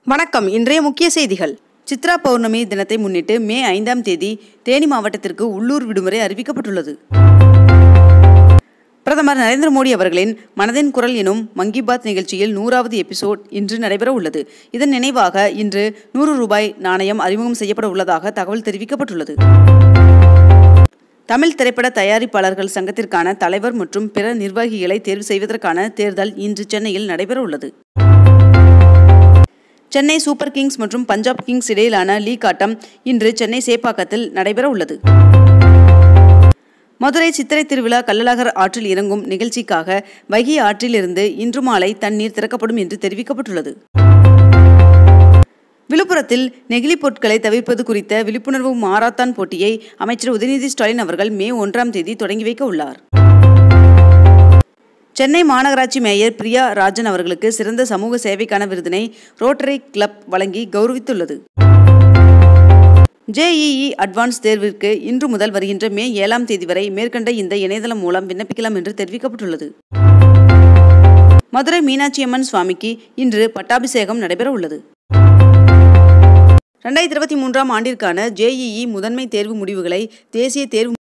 வணக்கம் இன்றைய முக்கிய செய்திகள் சித்ரா பௌர்ணமி தினத்தை முன்னிட்டு மே ஐந்தாம் தேதி தேனி மாவட்டத்திற்கு உள்ளூர் விடுமுறை அறிவிக்கப்பட்டுள்ளது பிரதமர் நரேந்திர மோடி அவர்களின் மனதின் குரல் எனும் மங்கி பாத் நிகழ்ச்சியில் நூறாவது எபிசோட் இன்று நடைபெற உள்ளது இதன் நினைவாக இன்று நூறு ரூபாய் நாணயம் அறிமுகம் செய்யப்பட உள்ளதாக தகவல் தெரிவிக்கப்பட்டுள்ளது தமிழ் திரைப்பட தயாரிப்பாளர்கள் சங்கத்திற்கான தலைவர் மற்றும் பிற நிர்வாகிகளை தேர்வு செய்வதற்கான தேர்தல் இன்று சென்னையில் நடைபெற உள்ளது சென்னை சூப்பர் கிங்ஸ் மற்றும் பஞ்சாப் கிங்ஸ் இடையிலான லீக் ஆட்டம் இன்று சென்னை சேப்பாக்கத்தில் நடைபெற உள்ளது மதுரை சித்திரை திருவிழா கள்ளழகர் ஆற்றில் இறங்கும் நிகழ்ச்சிக்காக வைகை ஆற்றிலிருந்து இன்று மாலை தண்ணீர் திறக்கப்படும் என்று தெரிவிக்கப்பட்டுள்ளது விழுப்புரத்தில் நெகிழி பொருட்களை தவிர்ப்பது குறித்த விழிப்புணர்வு மாராத்தான் போட்டியை அமைச்சர் உதயநிதி ஸ்டாலின் அவர்கள் மே ஒன்றாம் தேதி தொடங்கி வைக்க உள்ளார் சென்னை மாநகராட்சி மேயர் பிரியா ராஜன் அவர்களுக்கு சிறந்த சமூக சேவைக்கான விருதினை ரோட்டரி கிளப் வழங்கி கௌரவித்துள்ளது ஜேஇஇ அட்வான்ஸ் தேர்விற்கு இன்று முதல் வருகின்ற மே ஏழாம் தேதி வரை மேற்கண்ட இந்த இணையதளம் மூலம் விண்ணப்பிக்கலாம் என்று தெரிவிக்கப்பட்டுள்ளது மதுரை மீனாட்சியம்மன் சுவாமிக்கு இன்று பட்டாபிஷேகம் நடைபெற உள்ளது ரெண்டாயிரத்தி இருபத்தி மூன்றாம் ஆண்டிற்கான ஜேஇஇ முதன்மை தேர்வு முடிவுகளை தேசிய தேர்வு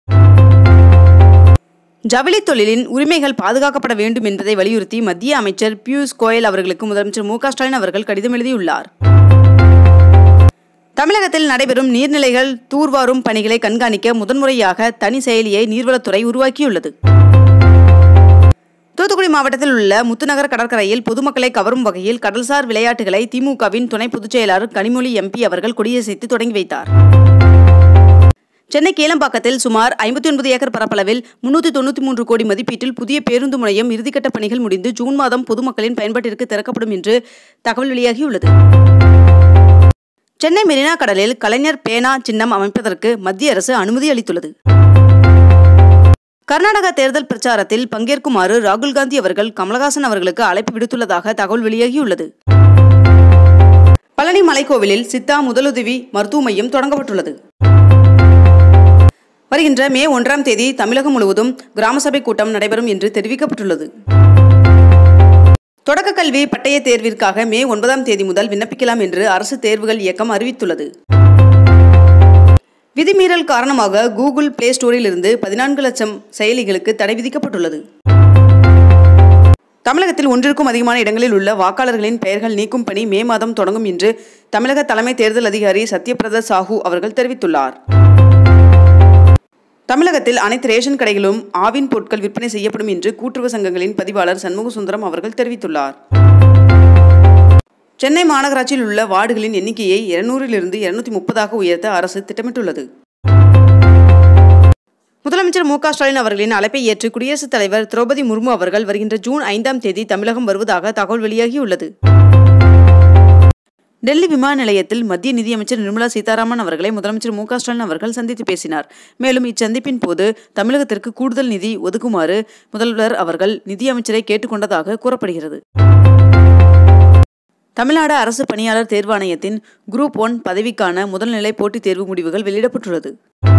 ஜவுளி தொழிலின் உரிமைகள் பாதுகாக்கப்பட வேண்டும் என்பதை வலியுறுத்தி மத்திய அமைச்சர் பியூஷ் கோயல் அவர்களுக்கு முதலமைச்சர் மு க ஸ்டாலின் அவர்கள் கடிதம் எழுதியுள்ளார் தமிழகத்தில் நடைபெறும் நீர்நிலைகள் தூர்வாரும் பணிகளை கண்காணிக்க முதன்முறையாக தனி செயலியை நீர்வளத்துறை உருவாக்கியுள்ளது தூத்துக்குடி மாவட்டத்தில் உள்ள முத்துநகர் கடற்கரையில் பொதுமக்களை கவரும் வகையில் கடல்சார் விளையாட்டுகளை திமுகவின் துணை பொதுச் செயலாளர் கனிமொழி எம்பி அவர்கள் கொடியசைத்து தொடங்கி வைத்தார் சென்னை கேளம்பாக்கத்தில் சுமார் ஐம்பத்தி ஒன்பது ஏக்கர் பரப்பளவில் முன்னூற்றி தொண்ணூற்றி மூன்று கோடி மதிப்பீட்டில் புதிய பேருந்து முனையம் இறுதிக்கட்ட பணிகள் முடிந்து ஜூன் மாதம் பொதுமக்களின் பயன்பாட்டிற்கு திறக்கப்படும் என்று தகவல் வெளியாகியுள்ளது சென்னை மெரினா கடலில் கலைஞர் பேனா சின்னம் அமைப்பதற்கு மத்திய அரசு அனுமதி அளித்துள்ளது கர்நாடக தேர்தல் பிரச்சாரத்தில் பங்கேற்குமாறு ராகுல் காந்தி அவர்கள் கமலஹாசன் அவர்களுக்கு அழைப்பு விடுத்துள்ளதாக தகவல் வெளியாகியுள்ளது பழனி மலைக்கோவிலில் சித்தா முதலுதவி மருத்துவ மையம் தொடங்கப்பட்டுள்ளது வருகின்ற மே ஒன்றாம் தேதி தமிழகம் முழுவதும் கிராம சபை கூட்டம் நடைபெறும் என்று தெரிவிக்கப்பட்டுள்ளது தொடக்க கல்வி பட்டய தேர்விற்காக மே ஒன்பதாம் தேதி முதல் விண்ணப்பிக்கலாம் என்று அரசு தேர்வுகள் இயக்கம் அறிவித்துள்ளது விதிமீறல் காரணமாக கூகுள் பிளே ஸ்டோரில் இருந்து பதினான்கு லட்சம் செயலிகளுக்கு தடை விதிக்கப்பட்டுள்ளது தமிழகத்தில் ஒன்றிற்கும் அதிகமான இடங்களில் உள்ள வாக்காளர்களின் பெயர்கள் நீக்கும் பணி மே மாதம் தொடங்கும் என்று தமிழக தலைமை தேர்தல் அதிகாரி சத்யபிரத சாஹூ அவர்கள் தெரிவித்துள்ளார் தமிழகத்தில் அனைத்து ரேஷன் கடைகளும் ஆவின் பொருட்கள் விற்பனை செய்யப்படும் என்று கூட்டுறவு சங்கங்களின் பதிவாளர் சண்முக சுந்தரம் அவர்கள் தெரிவித்துள்ளார் சென்னை மாநகராட்சியில் உள்ள வார்டுகளின் எண்ணிக்கையை இருநூறிலிருந்து இருநூத்தி முப்பதாக உயர்த்த அரசு திட்டமிட்டுள்ளது முதலமைச்சர் மு க ஸ்டாலின் அவர்களின் அழைப்பை ஏற்று குடியரசுத் தலைவர் திரௌபதி முர்மு அவர்கள் வருகின்ற ஜூன் ஐந்தாம் தேதி தமிழகம் வருவதாக தகவல் வெளியாகியுள்ளது டெல்லி விமான நிலையத்தில் மத்திய நிதியமைச்சர் நிர்மலா சீதாராமன் அவர்களை முதலமைச்சர் மு க ஸ்டாலின் அவர்கள் சந்தித்து பேசினார் மேலும் இச்சந்திப்பின் போது தமிழகத்திற்கு கூடுதல் நிதி ஒதுக்குமாறு முதல்வர் அவர்கள் நிதியமைச்சரை கேட்டுக்கொண்டதாக கூறப்படுகிறது தமிழ்நாடு அரசு பணியாளர் தேர்வாணையத்தின் குரூப் ஒன் பதவிக்கான முதல்நிலை போட்டித் தேர்வு முடிவுகள் வெளியிடப்பட்டுள்ளது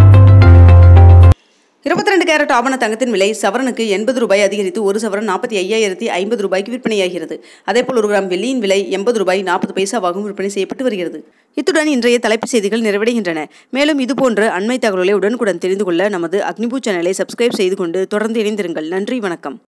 இருபத்தி ரெண்டு கேரட் ஆபண தங்கத்தின் விலை சவரனுக்கு எண்பது ரூபாய் அதிகரித்து ஒரு சவரன் நாற்பத்தி ஐயாயிரத்தி ஐம்பது ரூபாய்க்கு விற்பனையாகிறது அதேபோல் ஒரு கிராம் வெள்ளியின் விலை எண்பது ரூபாய் நாற்பது பைசாவாகவும் விற்பனை செய்யப்பட்டு வருகிறது இத்துடன் இன்றைய தலைப்புச் செய்திகள் நிறைவடைகின்றன மேலும் இதுபோன்ற அண்மை தகவல்களை உடனுக்குடன் தெரிந்து கொள்ள நமது அக்னிபூ சேனலை சப்ஸ்கிரைப் செய்து கொண்டு தொடர்ந்து இணைந்திருங்கள் நன்றி வணக்கம்